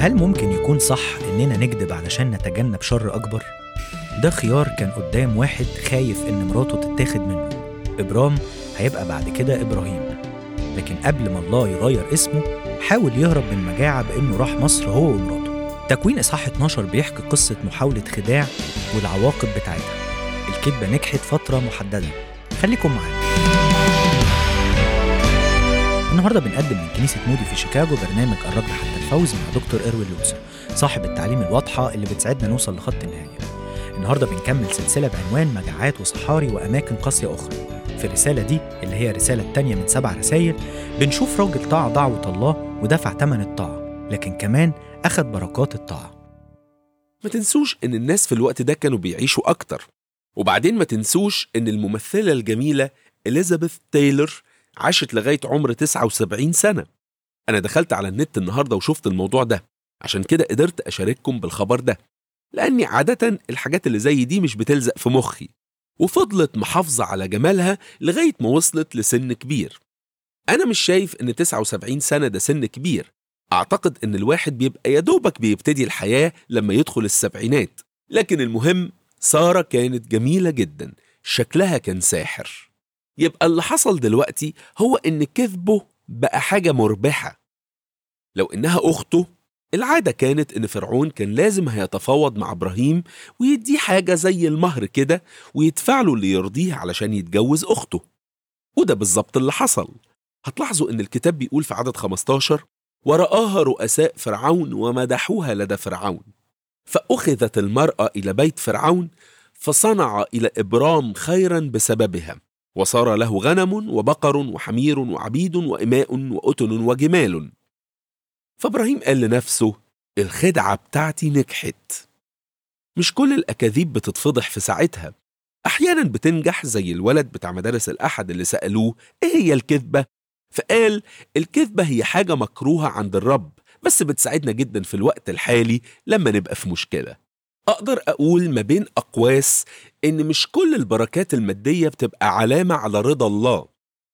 هل ممكن يكون صح إننا نكذب علشان نتجنب شر أكبر؟ ده خيار كان قدام واحد خايف إن مراته تتاخد منه إبرام هيبقى بعد كده إبراهيم لكن قبل ما الله يغير اسمه حاول يهرب من المجاعة بإنه راح مصر هو ومراته تكوين إصحاح 12 بيحكي قصة محاولة خداع والعواقب بتاعتها الكذبة نجحت فترة محددة خليكم معانا النهارده بنقدم من كنيسة مودي في شيكاغو برنامج الرب حتى الفوز مع دكتور إروين لوثر صاحب التعليم الواضحة اللي بتساعدنا نوصل لخط النهاية النهارده بنكمل سلسلة بعنوان مجاعات وصحاري وأماكن قاسية أخرى في الرسالة دي اللي هي الرسالة التانية من سبع رسايل بنشوف راجل طاع دعوة الله ودفع ثمن الطاعة لكن كمان أخد بركات الطاعة ما تنسوش إن الناس في الوقت ده كانوا بيعيشوا أكتر وبعدين ما تنسوش إن الممثلة الجميلة إليزابيث تايلور عاشت لغاية عمر 79 سنة أنا دخلت على النت النهاردة وشفت الموضوع ده عشان كده قدرت أشارككم بالخبر ده لأني عادة الحاجات اللي زي دي مش بتلزق في مخي وفضلت محافظة على جمالها لغاية ما وصلت لسن كبير أنا مش شايف إن 79 سنة ده سن كبير أعتقد إن الواحد بيبقى يدوبك بيبتدي الحياة لما يدخل السبعينات لكن المهم سارة كانت جميلة جدا شكلها كان ساحر يبقى اللي حصل دلوقتي هو إن كذبه بقى حاجة مربحة لو إنها أخته العادة كانت إن فرعون كان لازم هيتفاوض مع إبراهيم ويديه حاجة زي المهر كده ويدفع له اللي يرضيه علشان يتجوز أخته وده بالظبط اللي حصل هتلاحظوا إن الكتاب بيقول في عدد 15 ورآها رؤساء فرعون ومدحوها لدى فرعون فأخذت المرأة إلى بيت فرعون فصنع إلى إبرام خيرا بسببها وصار له غنم وبقر وحمير وعبيد وإماء وأتن وجمال فإبراهيم قال لنفسه الخدعة بتاعتي نجحت مش كل الأكاذيب بتتفضح في ساعتها أحيانا بتنجح زي الولد بتاع مدارس الأحد اللي سألوه إيه هي الكذبة؟ فقال الكذبة هي حاجة مكروهة عند الرب بس بتساعدنا جدا في الوقت الحالي لما نبقى في مشكلة أقدر أقول ما بين أقواس إن مش كل البركات المادية بتبقى علامة على رضا الله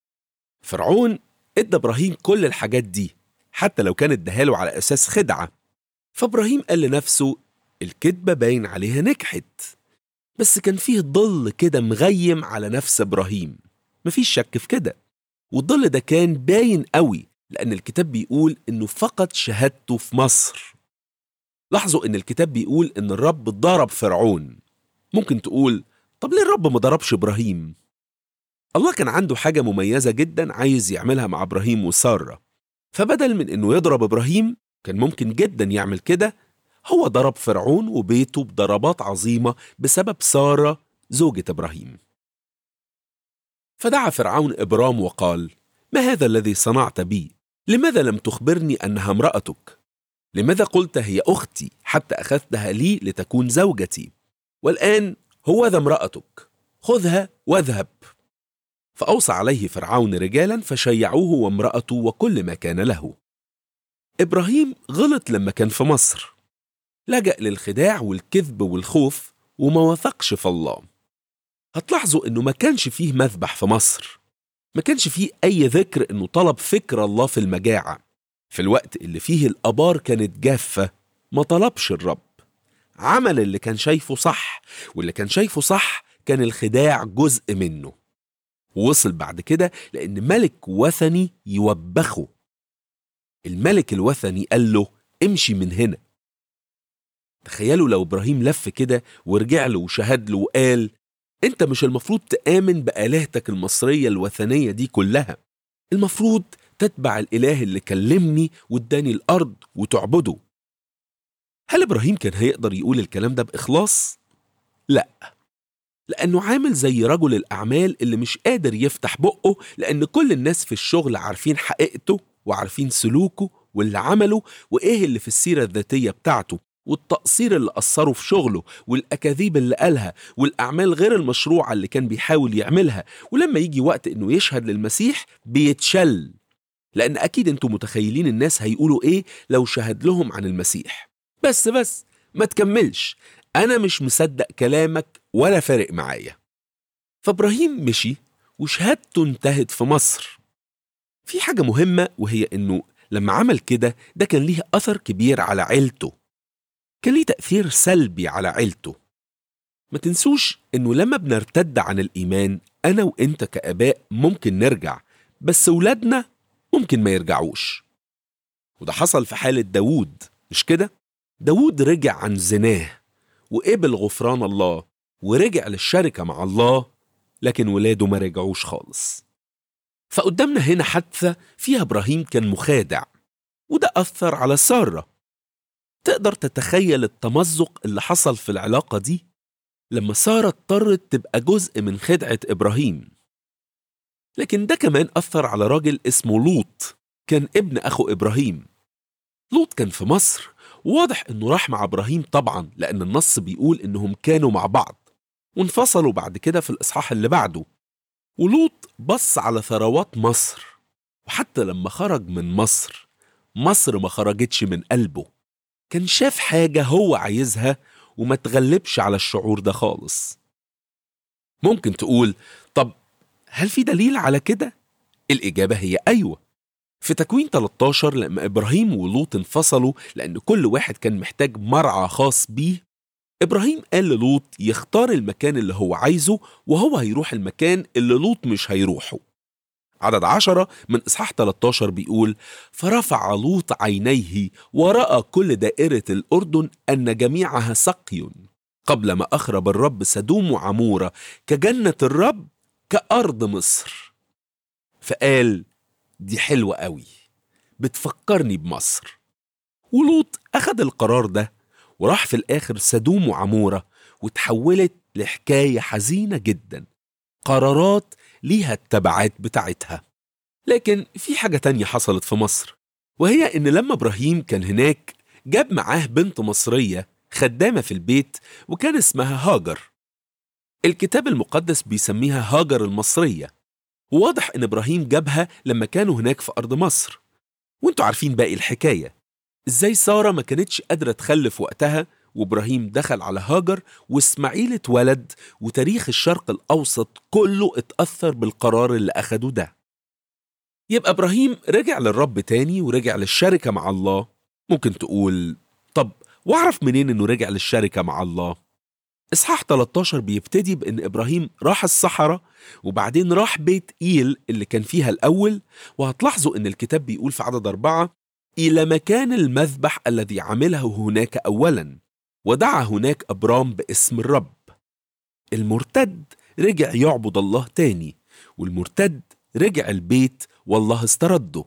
فرعون ادى إبراهيم كل الحاجات دي حتى لو كان اداها على أساس خدعة فإبراهيم قال لنفسه الكذبة باين عليها نجحت بس كان فيه ظل كده مغيم على نفس إبراهيم مفيش شك في كده والظل ده كان باين قوي لأن الكتاب بيقول إنه فقد شهادته في مصر لاحظوا إن الكتاب بيقول إن الرب ضرب فرعون ممكن تقول طب ليه الرب ما ضربش إبراهيم؟ الله كان عنده حاجة مميزة جدا عايز يعملها مع إبراهيم وسارة فبدل من إنه يضرب إبراهيم كان ممكن جدا يعمل كده هو ضرب فرعون وبيته بضربات عظيمة بسبب سارة زوجة إبراهيم فدعا فرعون إبرام وقال ما هذا الذي صنعت بي؟ لماذا لم تخبرني أنها امرأتك؟ لماذا قلت هي أختي حتى أخذتها لي لتكون زوجتي؟ والآن هو ذا امرأتك خذها واذهب فأوصى عليه فرعون رجالا فشيعوه وامرأته وكل ما كان له إبراهيم غلط لما كان في مصر لجأ للخداع والكذب والخوف وما وثقش في الله هتلاحظوا انه ما كانش فيه مذبح في مصر ما كانش فيه اي ذكر انه طلب فكر الله في المجاعة في الوقت اللي فيه الابار كانت جافة ما طلبش الرب عمل اللي كان شايفه صح واللي كان شايفه صح كان الخداع جزء منه ووصل بعد كده لان ملك وثني يوبخه الملك الوثني قال له امشي من هنا تخيلوا لو ابراهيم لف كده ورجع له وشهد له وقال انت مش المفروض تآمن بآلهتك المصرية الوثنية دي كلها المفروض تتبع الإله اللي كلمني واداني الأرض وتعبده هل إبراهيم كان هيقدر يقول الكلام ده بإخلاص؟ لا لأنه عامل زي رجل الأعمال اللي مش قادر يفتح بقه لأن كل الناس في الشغل عارفين حقيقته وعارفين سلوكه واللي عمله وإيه اللي في السيرة الذاتية بتاعته والتقصير اللي أثره في شغله والأكاذيب اللي قالها والأعمال غير المشروعة اللي كان بيحاول يعملها ولما يجي وقت إنه يشهد للمسيح بيتشل لأن أكيد أنتم متخيلين الناس هيقولوا إيه لو شهد لهم عن المسيح بس بس ما تكملش أنا مش مصدق كلامك ولا فارق معايا فإبراهيم مشي وشهادته انتهت في مصر في حاجة مهمة وهي إنه لما عمل كده ده كان ليه أثر كبير على عيلته كان ليه تأثير سلبي على عيلته ما تنسوش إنه لما بنرتد عن الإيمان أنا وإنت كآباء ممكن نرجع بس ولادنا ممكن ما يرجعوش وده حصل في حالة داوود مش كده؟ داوود رجع عن زناه وقبل غفران الله ورجع للشركة مع الله لكن ولاده ما رجعوش خالص فقدامنا هنا حادثة فيها إبراهيم كان مخادع وده أثر على سارة تقدر تتخيل التمزق اللي حصل في العلاقة دي لما سارة اضطرت تبقى جزء من خدعة إبراهيم لكن ده كمان أثر على راجل اسمه لوط كان ابن أخو إبراهيم لوط كان في مصر واضح إنه راح مع إبراهيم طبعا لأن النص بيقول إنهم كانوا مع بعض وانفصلوا بعد كده في الإصحاح اللي بعده ولوط بص على ثروات مصر وحتى لما خرج من مصر مصر ما خرجتش من قلبه كان شاف حاجة هو عايزها وما تغلبش على الشعور ده خالص ممكن تقول طب هل في دليل على كده؟ الإجابة هي أيوة في تكوين 13 لما إبراهيم ولوط انفصلوا لأن كل واحد كان محتاج مرعى خاص بيه إبراهيم قال للوط يختار المكان اللي هو عايزه وهو هيروح المكان اللي لوط مش هيروحه عدد عشرة من إصحاح 13 بيقول فرفع لوط عينيه ورأى كل دائرة الأردن أن جميعها سقي قبل ما أخرب الرب سدوم وعمورة كجنة الرب كأرض مصر فقال دي حلوة قوي بتفكرني بمصر ولوط أخد القرار ده وراح في الآخر سدوم وعمورة وتحولت لحكاية حزينة جدا قرارات ليها التبعات بتاعتها لكن في حاجة تانية حصلت في مصر وهي إن لما إبراهيم كان هناك جاب معاه بنت مصرية خدامة في البيت وكان اسمها هاجر الكتاب المقدس بيسميها هاجر المصرية وواضح إن إبراهيم جابها لما كانوا هناك في أرض مصر وانتوا عارفين باقي الحكاية ازاي سارة ما كانتش قادرة تخلف وقتها وإبراهيم دخل على هاجر وإسماعيل اتولد وتاريخ الشرق الأوسط كله اتأثر بالقرار اللي أخده ده يبقى إبراهيم رجع للرب تاني ورجع للشركة مع الله ممكن تقول طب واعرف منين انه رجع للشركة مع الله إصحاح 13 بيبتدي بإن إبراهيم راح الصحراء وبعدين راح بيت إيل اللي كان فيها الأول وهتلاحظوا إن الكتاب بيقول في عدد أربعة إلى مكان المذبح الذي عمله هناك أولا ودعا هناك أبرام باسم الرب المرتد رجع يعبد الله تاني والمرتد رجع البيت والله استرده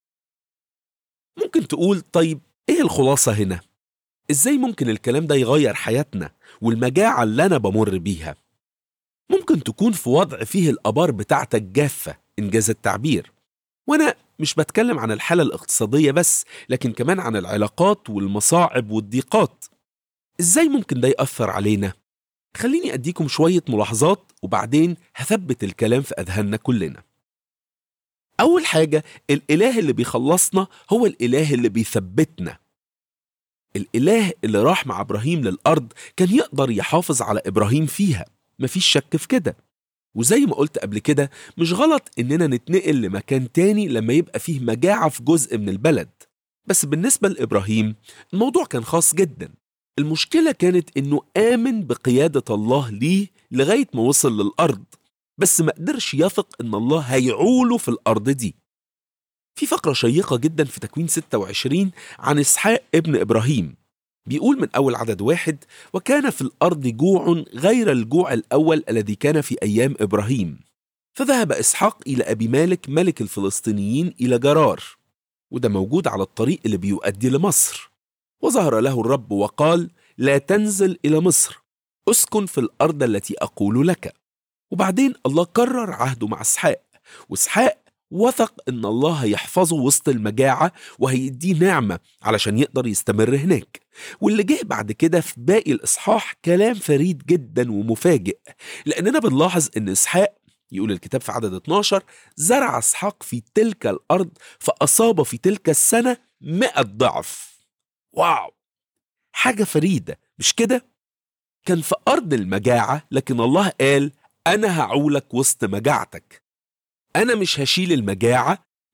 ممكن تقول طيب ايه الخلاصة هنا؟ ازاي ممكن الكلام ده يغير حياتنا والمجاعة اللي أنا بمر بيها؟ ممكن تكون في وضع فيه الآبار بتاعتك جافة إنجاز التعبير وأنا مش بتكلم عن الحالة الاقتصادية بس لكن كمان عن العلاقات والمصاعب والضيقات ازاي ممكن ده يأثر علينا؟ خليني أديكم شوية ملاحظات وبعدين هثبت الكلام في أذهاننا كلنا أول حاجة الإله اللي بيخلصنا هو الإله اللي بيثبتنا الإله اللي راح مع إبراهيم للأرض كان يقدر يحافظ على إبراهيم فيها مفيش شك في كده وزي ما قلت قبل كده مش غلط إننا نتنقل لمكان تاني لما يبقى فيه مجاعة في جزء من البلد بس بالنسبة لإبراهيم الموضوع كان خاص جدا المشكلة كانت إنه آمن بقيادة الله ليه لغاية ما وصل للأرض بس ما قدرش يثق إن الله هيعوله في الأرض دي في فقرة شيقة جدا في تكوين 26 عن إسحاق ابن إبراهيم بيقول من أول عدد واحد وكان في الأرض جوع غير الجوع الأول الذي كان في أيام إبراهيم فذهب إسحاق إلى أبي مالك ملك الفلسطينيين إلى جرار وده موجود على الطريق اللي بيؤدي لمصر وظهر له الرب وقال لا تنزل إلى مصر اسكن في الأرض التي أقول لك وبعدين الله كرر عهده مع إسحاق وإسحاق وثق إن الله هيحفظه وسط المجاعة وهيديه نعمة علشان يقدر يستمر هناك واللي جه بعد كده في باقي الإصحاح كلام فريد جدا ومفاجئ لأننا بنلاحظ إن إسحاق يقول الكتاب في عدد 12 زرع إسحاق في تلك الأرض فأصاب في تلك السنة مئة ضعف واو حاجة فريدة مش كده؟ كان في أرض المجاعة لكن الله قال أنا هعولك وسط مجاعتك أنا مش هشيل المجاعة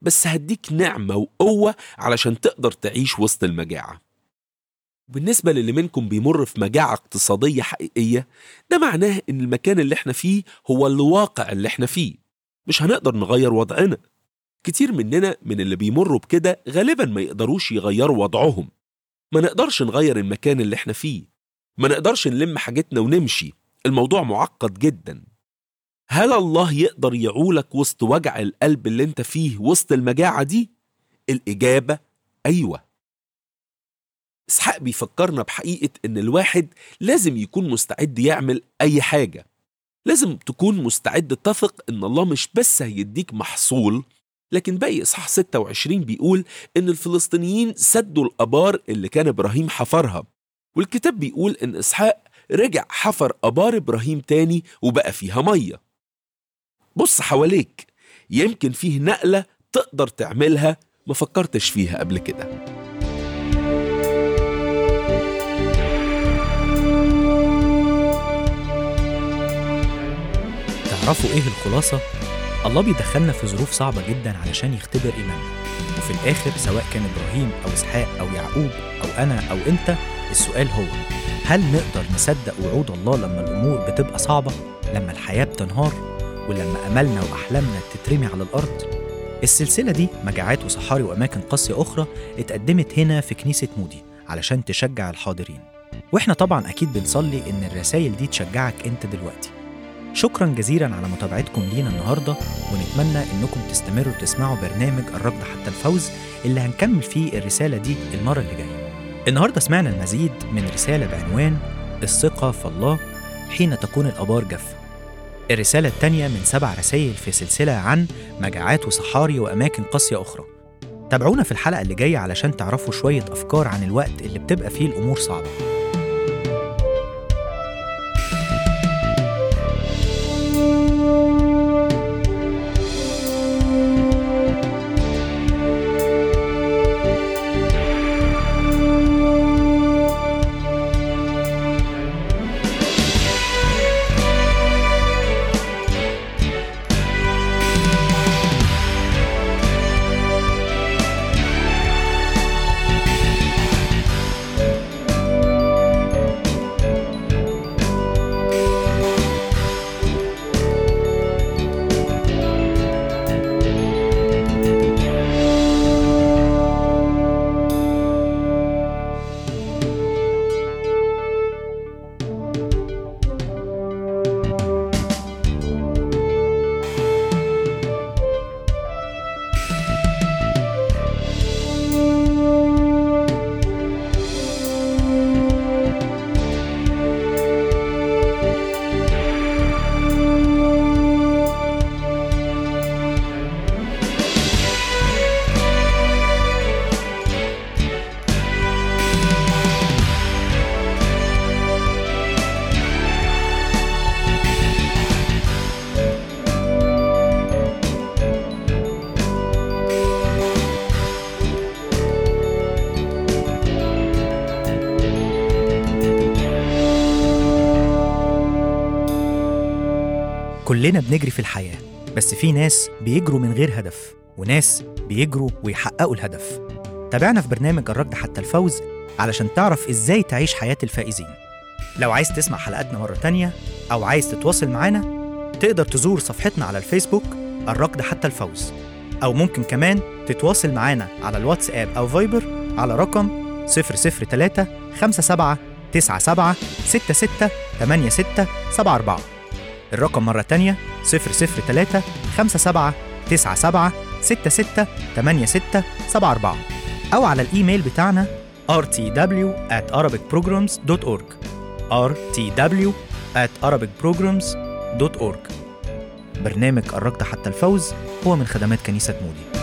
بس هديك نعمة وقوة علشان تقدر تعيش وسط المجاعة بالنسبة للي منكم بيمر في مجاعة اقتصادية حقيقية ده معناه إن المكان اللي احنا فيه هو الواقع اللي احنا فيه مش هنقدر نغير وضعنا كتير مننا من اللي بيمروا بكده غالبا ما يقدروش يغيروا وضعهم ما نقدرش نغير المكان اللي احنا فيه ما نقدرش نلم حاجتنا ونمشي الموضوع معقد جدا هل الله يقدر يعولك وسط وجع القلب اللي انت فيه وسط المجاعة دي؟ الإجابة أيوة إسحاق بيفكرنا بحقيقة إن الواحد لازم يكون مستعد يعمل أي حاجة لازم تكون مستعد تثق إن الله مش بس هيديك محصول لكن باقي إصحاح 26 بيقول إن الفلسطينيين سدوا الآبار اللي كان إبراهيم حفرها والكتاب بيقول إن إسحاق رجع حفر آبار إبراهيم تاني وبقى فيها مية بص حواليك يمكن فيه نقلة تقدر تعملها ما فكرتش فيها قبل كده تعرفوا ايه الخلاصة؟ الله بيدخلنا في ظروف صعبة جدا علشان يختبر إيماننا وفي الآخر سواء كان إبراهيم أو إسحاق أو يعقوب أو أنا أو أنت السؤال هو هل نقدر نصدق وعود الله لما الأمور بتبقى صعبة؟ لما الحياة بتنهار؟ ولما أملنا وأحلامنا تترمي على الأرض؟ السلسلة دي مجاعات وصحاري وأماكن قاسية أخرى اتقدمت هنا في كنيسة مودي علشان تشجع الحاضرين وإحنا طبعا أكيد بنصلي إن الرسائل دي تشجعك أنت دلوقتي شكرا جزيلا على متابعتكم لينا النهارده ونتمنى انكم تستمروا تسمعوا برنامج الركض حتى الفوز اللي هنكمل فيه الرساله دي المره اللي جايه. النهارده سمعنا المزيد من رساله بعنوان الثقه في الله حين تكون الابار جافه. الرساله الثانيه من سبع رسائل في سلسله عن مجاعات وصحاري واماكن قاسيه اخرى. تابعونا في الحلقه اللي جايه علشان تعرفوا شويه افكار عن الوقت اللي بتبقى فيه الامور صعبه. كلنا بنجري في الحياة بس في ناس بيجروا من غير هدف وناس بيجروا ويحققوا الهدف تابعنا في برنامج الركض حتى الفوز علشان تعرف ازاي تعيش حياة الفائزين لو عايز تسمع حلقاتنا مرة تانية أو عايز تتواصل معانا تقدر تزور صفحتنا على الفيسبوك الركض حتى الفوز أو ممكن كمان تتواصل معانا على الواتساب أو فايبر على رقم 003 57 97 66 86 74 الرقم مرة تانية 003 57 97 66 86 74 أو على الإيميل بتاعنا rtw at arabicprograms.org rtw at arabicprograms.org برنامج الركض حتى الفوز هو من خدمات كنيسة مودي